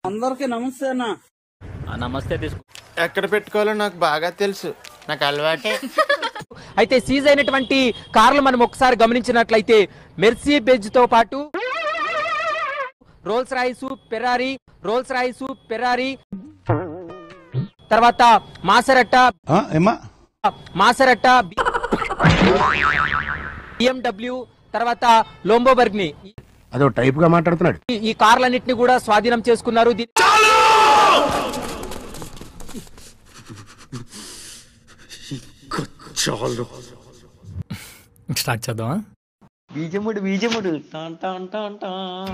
అందరికి నమస్తే అన్న నమస్తే తీసుకో ఎక్కడ పెట్టుకోవాలో నాకు బాగా తెలుసు నాకు అలవాటే అయితే సీజ్ అయినటువంటి కార్లు మనం ఒకసారి గమనించినట్లయితే మెర్సీ బెజ్ తో పాటు Rolls Royce Ferrari Rolls Royce Ferrari తర్వాత మాసరట్ట మాసరట్ట బిఎండబ్ల్యూ తర్వాత లోంబోబర్గ్ని అదో టైప్ గా మాట్లాడుతున్నాడు ఈ- ఈ కార్లన్నింటినీ కూడా స్వాధీనం చేసుకున్నారు దీ- స్టార్ట్ చేద్దామా బీజముడు బీజముడు టాన్ టాన్ టాన్ టాన్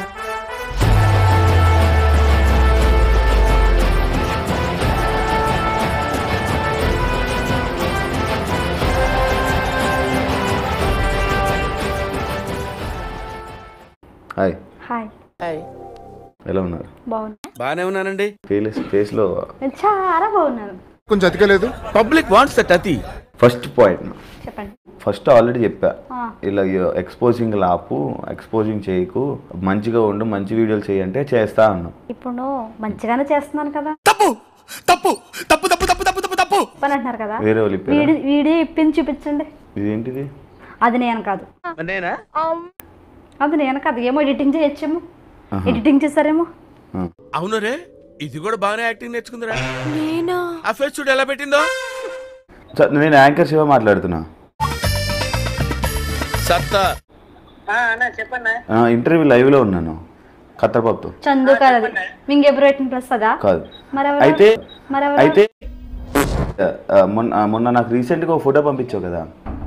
హాయ్ హాయ్ ఎలా ఉన్నారు బాగున్నా బానే ఉన్నానండి ఫేస్ ఫేస్లో నేను చాలా బాగున్నాను కొంచెం అతికలేదు పబ్లిక్ వాంట్స్ దట్ అతి ఫస్ట్ పాయింట్ చెప్పండి ఫస్ట్ ఆల్రెడీ చెప్పా ఆ. ఇలా ఎక్స్పోజింగ్ లాపు ఎక్స్పోజింగ్ చేయకు మంచిగా ఉండు మంచి వీడియోలు చేయంటే చేస్తా అన్నా ఇప్పుడు నువ్వు మంచిగానే చేస్తున్నాను కదా తప్పు తప్పు తప్పు తప్పు తప్పు తప్పు తప్పు తప్పు పని అంటున్నారు కదా వేరే వాళ్ళు ఇప్పారా? వీడి వీడియో ఇప్పించి చూపించండి ఇదేంటిది అది నేను కాదు నేనా అది నేను కాదు ఏమో ఎడిటింగ్ చేయొచ్చేమో ఆహా. ఎడిటింగ్ చేస్తారేమో ఆ. అవును రే ఇది కూడా బాగానే యాక్టింగ్ నేర్చుకుందిరా ఆ ఫేస్ చూడు ఎలా పెట్టిందో స- నేను యాంకర్ శివ మాట్లాడుతున్నా సత్తా ఇంటర్వ్యూ లైవ్ లో ఉన్నాను కత్తరపాపుతో చందు కాదు అది మింగెప్పుడు పెట్టిన ప్లస్ అదా కాదు మరెవరు? అయితే మరెవరు? అయితే ఆ, మొన్న ఆ, మొన్న నాకు రీసెంట్ గా ఒక ఫోటో పంపించావు కదా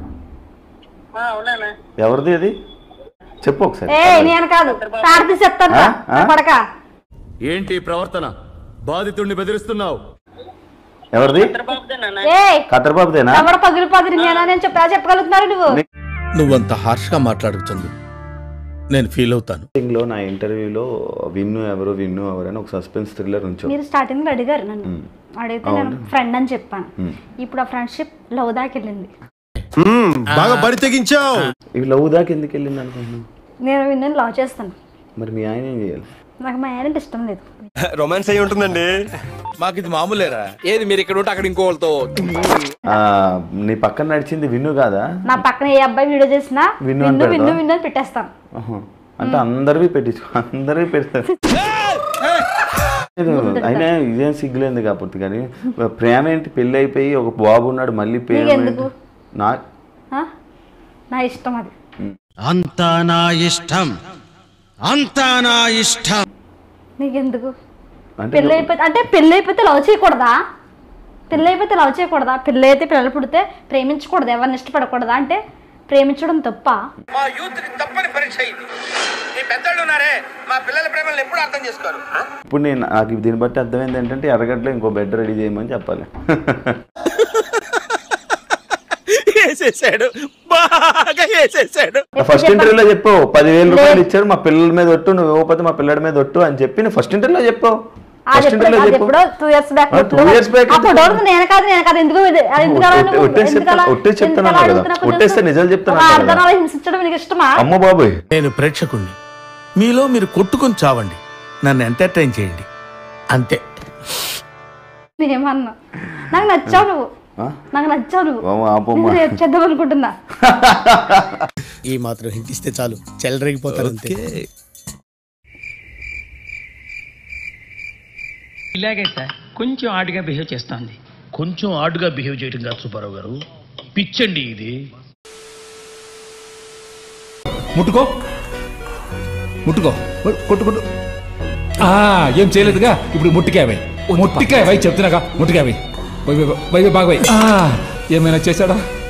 ఎవరిది అది చెప్పు ఒకసారి ఏ నేను కాదు తాడితే చెప్తాను ఆ? ఆ? పడక ఏంటి ప్రవర్తన బాధితుడిని బెదిరిస్తున్నావు ఎవరిది ఏ కత్తరపాపుదేనా ఎవరు పగిలిపోతుంది నేనా నేను చెప్పా చెప్పగలుగుతున్నారు నువ్వు నువ్వంత హార్ష్ గా మాట్లాడుతుంది నేను ఫీల్ అవుతాను స్టార్టింగ్ లో నా ఇంటర్వ్యూలో విన్ను ఎవరు విన్ను ఎవరు అని ఒక సస్పెన్స్ థ్రిల్లర్ ఉంచావు మీరు స్టార్టింగ్ లో అడిగారు నన్ను అడిగితే నేను ఫ్రెండ్ అని చెప్పాను ఇప్పుడు ఆ ఫ్రెండ్షిప్ లవ్ దాకా వెళ్ళింది బాగా బరి తెగించావు ఇవి లవ్ దాకా ఎందుకు వెళ్ళింది అనుకుంటున్నావు నేను విన్నని లవ్ చేస్తాను మరి మీ ఆయన ఏం చేయాలి నాకు మా ఆయన అంటే ఇష్టం లేదు రొమాన్స్ అయి ఉంటుందండి మాకు ఇది మామూలేరా ఏది మీరు ఇక్కడ ఉంటే అక్కడ ఇంకోళ్ళతో ఆ, నీ పక్కన నడిచింది విన్ను కాదా నా పక్కన ఏ అబ్బాయి వీడియో చేసినా విన్ను అని విన్ను విన్ను పెడతావా? విన్ను అని పెట్టేస్తాను ఆహా. అంటే అందరివి పెట్టించు అందరివి పెడతారు లేదు, అయినా ఇదేం సిగ్గులేదు కాకపోతే కానీ ప్రేమ ఏంటి పెళ్ళి అయిపోయి ఒక బాబు ఉన్నాడు మళ్ళీ ప్రేమ నీకెందుకు? ఏంటి? నా ఆ? నా ఇష్టం అది అంతా నా ఇష్టం అంతా నా ఇష్టం నీకెందుకు అంటే పెళ్ళి అయిపోతే అంటే పెళ్ళి అయిపోతే లవ్ చేయకూడదా పెళ్ళి అయిపోతే లవ్ చేయకూడదా పెళ్ళి అయితే పిల్లలు పుడితే ప్రేమించకూడదు ఎవరిని ఇష్టపడకూడదా అంటే ప్రేమించడం తప్ప మా యూత్ తప్పని పరీక్ష ఇది ఈ పెద్దలు ఉన్నారే మా పిల్లల ప్రేమలను ఎప్పుడు అర్థం చేసుకోరు ఇప్పుడు నేను నాకు దీన్ని బట్టి అర్థమైంది ఏంటంటే ఎర్రగడ్డలో ఇంకో బెడ్ రెడీ చేయమని చెప్పాలి వేసేసాడు బాగా వేసేసాడు ఫస్ట్ ఇంటర్వ్యూలో చెప్పావు పదివేల రూపాయలు ఇచ్చారు మా పిల్లల మీద ఒట్టు నువ్వు ఇవ్వకపోతే మా పిల్లడి మీద ఒట్టు అని చెప్పి నువ్వు ఫస్ట్ ఇంటర్వ్యూలో చెప్పావు అది ఫస్ట్ ఎప్పుడు ఇంటర్వ్యూలో అది చెప్పు ఎప్పుడో టూ ఇయర్స్ బ్యాక్ ఆ, two years back ఆ ఎందుకు? ఫోటో నేను కాదు నేను కాదు ఎందుకు ఇది- అది ఎందుకు అలా నువ్వు- ఒట్టేసి ఎందుకు చెప్తా- అలా- ఒట్టేసి ఎందుకు చెప్తున్నాను అలా కదా. అడుగుతున్నావు కొంచెం? ఒట్టేస్తే నిజాలు చెప్తున్నాను ఒక కదా. అర్ధనాలు హింసించడం నీకు ఇష్టమా అమ్మ బాబోయ్ నేను ప్రేక్షకుణ్ణి మీలో మీరు కొట్టుకొని చావండి నన్ను ఎంటర్టైన్ చేయండి అంతే నేనేమన్నా నాకు నచ్చావు నువ్వు ఆ? నాకు నచ్చావు నువ్వు అమ్మ, ఆపమ్మ. నేను చేద్దాం అనుకుంటున్నా ఈ మాత్రం హింట్ ఇస్తే చాలు చెలరేగిపోతారు అంతే ఇలాగే సార్ కొంచెం ఆడుగా బిహేవ్ చేస్తోంది కొంచెం ఆడుగా బిహేవ్ చేయడం కాదు సుబ్బారావు గారు పిచ్చండి ఇది ముట్టుకో ముట్టుకో కొట్టు కొట్టు ఆ, ఏం చేయలేదుగా ఇప్పుడు ముట్టికాయ ముట్టికాయ వై చెప్తున్నాగా ముట్టికాయ వై వై, వై, వై, బాగా వై. ఆ, ఏమైనా చేశాడా